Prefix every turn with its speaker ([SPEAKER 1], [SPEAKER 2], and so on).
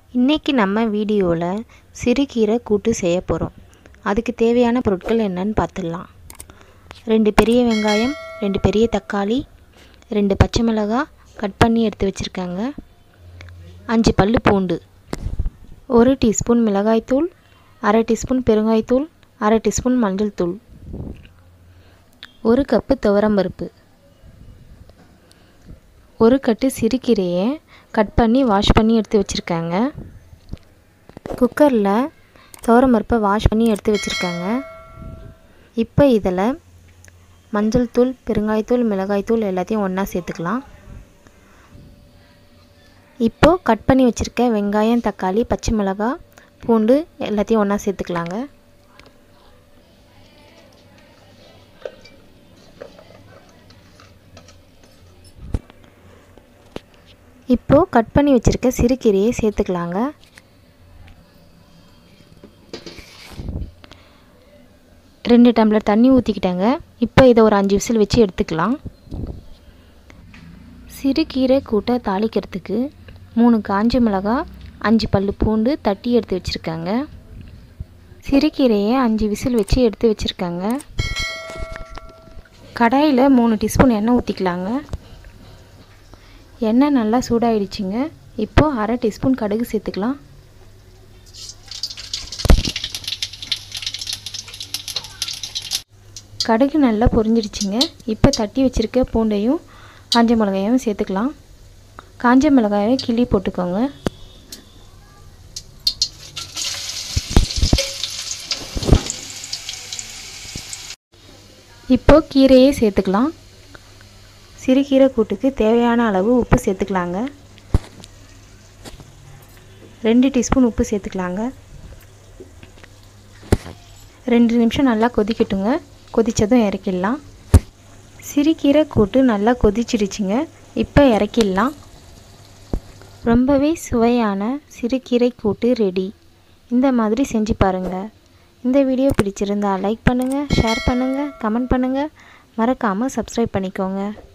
[SPEAKER 1] இன்றைக்கி நம்ம வீடியோவில் சிறுகீரை கூட்டு செய்ய போகிறோம் அதுக்கு தேவையான பொருட்கள் என்னன்னு பார்த்துடலாம் ரெண்டு பெரிய வெங்காயம் ரெண்டு பெரிய தக்காளி ரெண்டு பச்சை மிளகாய் கட் பண்ணி எடுத்து வச்சுருக்காங்க அஞ்சு பல் பூண்டு ஒரு டீஸ்பூன் மிளகாய்த்தூள் அரை டீஸ்பூன் பெருங்காயத்தூள் அரை டீஸ்பூன் மஞ்சள் தூள் ஒரு கப்பு துவரம்பருப்பு ஒரு கட்டு சிறுகீரையை கட் பண்ணி வாஷ் பண்ணி எடுத்து வச்சுருக்காங்க குக்கரில் துவரம்பருப்பை வாஷ் பண்ணி எடுத்து வச்சுருக்காங்க இப்போ இதில் மஞ்சள் தூள் பெருங்காயத்தூள் மிளகாய்த்தூள் எல்லாத்தையும் ஒன்றா சேர்த்துக்கலாம் இப்போது கட் பண்ணி வச்சுருக்க வெங்காயம் தக்காளி பச்சை மிளகாய் பூண்டு எல்லாத்தையும் ஒன்றா சேர்த்துக்கலாங்க இப்போது கட் பண்ணி வச்சுருக்க சிறுகீரையை சேர்த்துக்கலாங்க ரெண்டு டம்ளர் தண்ணி ஊற்றிக்கிட்டேங்க இப்போ இதை ஒரு அஞ்சு விசில் வச்சு எடுத்துக்கலாம் சிறுகீரை கூட்டை தாளிக்கிறதுக்கு மூணு காஞ்ச மிளகா அஞ்சு பல் பூண்டு தட்டி எடுத்து வச்சுருக்காங்க சிறுகீரையை அஞ்சு விசில் வச்சு எடுத்து வச்சுருக்காங்க கடாயில் மூணு டீஸ்பூன் எண்ணெய் ஊற்றிக்கலாங்க எண்ணெய் நல்லா சூடாயிடுச்சுங்க இப்போது அரை டீஸ்பூன் கடுகு சேர்த்துக்கலாம் கடுகு நல்லா பொரிஞ்சிடுச்சுங்க இப்போ தட்டி வச்சுருக்க பூண்டையும் காஞ்ச மிளகாயும் சேர்த்துக்கலாம் காஞ்ச மிளகாயை கிள்ளி போட்டுக்கோங்க இப்போது கீரையே சேர்த்துக்கலாம் சிறுகீரை கூட்டுக்கு தேவையான அளவு உப்பு சேர்த்துக்கலாங்க ரெண்டு டீஸ்பூன் உப்பு சேர்த்துக்கலாங்க ரெண்டு நிமிஷம் நல்லா கொதிக்கட்டுங்க கொதித்ததும் இறக்கிடலாம் சிறுகீரை கூட்டு நல்லா கொதிச்சிடுச்சுங்க இப்போ இறக்கிடலாம் ரொம்பவே சுவையான சிறுகீரை கூட்டு ரெடி இந்த மாதிரி செஞ்சு பாருங்கள் இந்த வீடியோ பிடிச்சிருந்தா லைக் பண்ணுங்கள் ஷேர் பண்ணுங்கள் கமெண்ட் பண்ணுங்கள் மறக்காமல் சப்ஸ்கிரைப் பண்ணிக்கோங்க